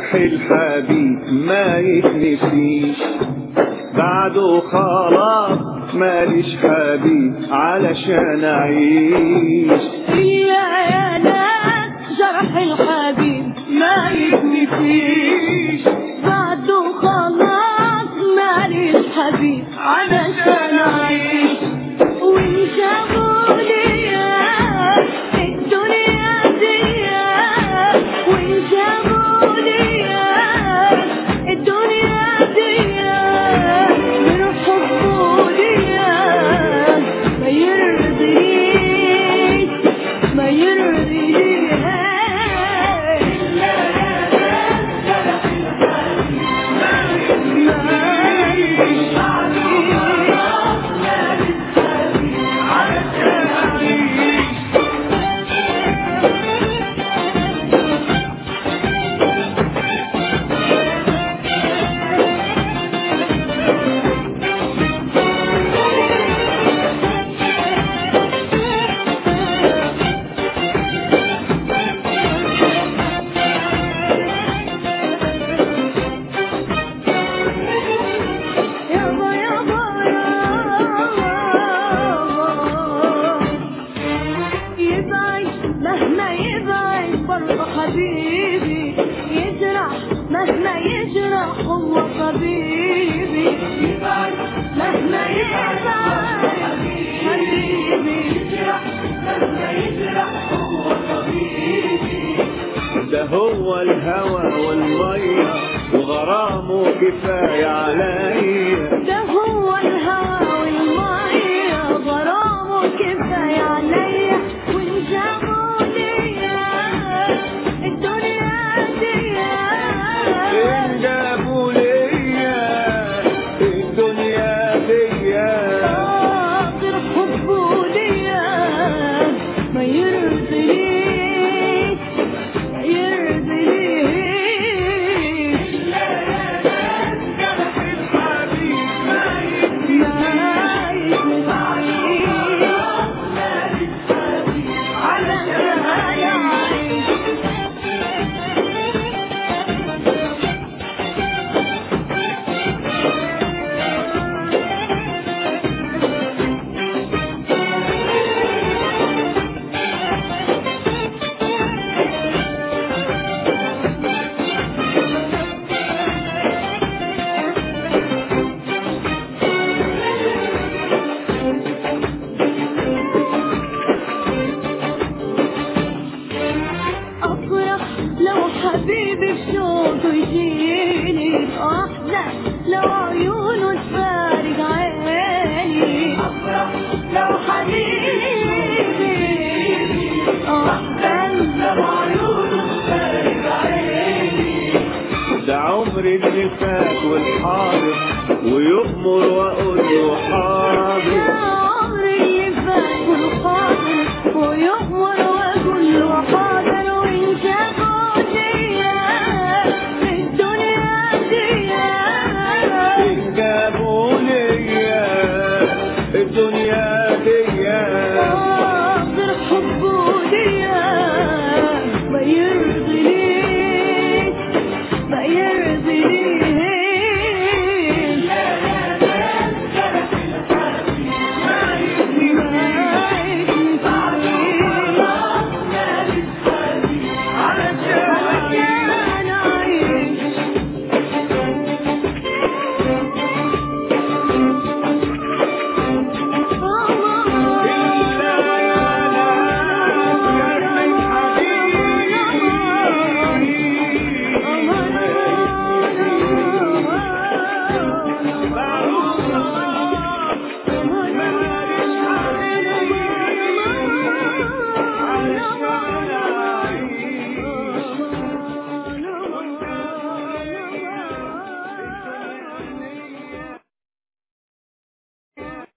جرح الحبيب ما يتنسيش بعده خلاص ماليش حبيب علشان اعيش يا يا ناس جرح الحبيب ما يتنسيش بعده خلاص ماليش حبيب علشان اعيش وانجابوا ليا الدنيا دي وانجابوا ليا الدنيا دي من حبه ليا ما يرضينيش ما يرضينيش يابا يابا يابا يبعد مهما يبعد برضه حبيبي يجرح مهما يجرح هو طبيبي يبعد مهما يبعد حبيبي يجرح مهما يجرح هو طبيبي ده هو الهوى والمية وغرامه كفاية عليا ده هو الهوى والمية غرامه كفاية عليا وانجابوا ليا الدنيا دي إن جابوا ليا الدنيا ديا خاطر حبه ليا ما يرضينيش ما يرضينيش أفرح لو حبيبي في شوقه يجيني أحزن لو عيونه تفارق عيني أفرح لو حبيبي أحزن لو عيونه تفارق عيني ده عمري اللي فات والحاضر ويؤمر واقول له حاضر يا عمري اللي فات والحاضر ويؤمر وأقول له حاضر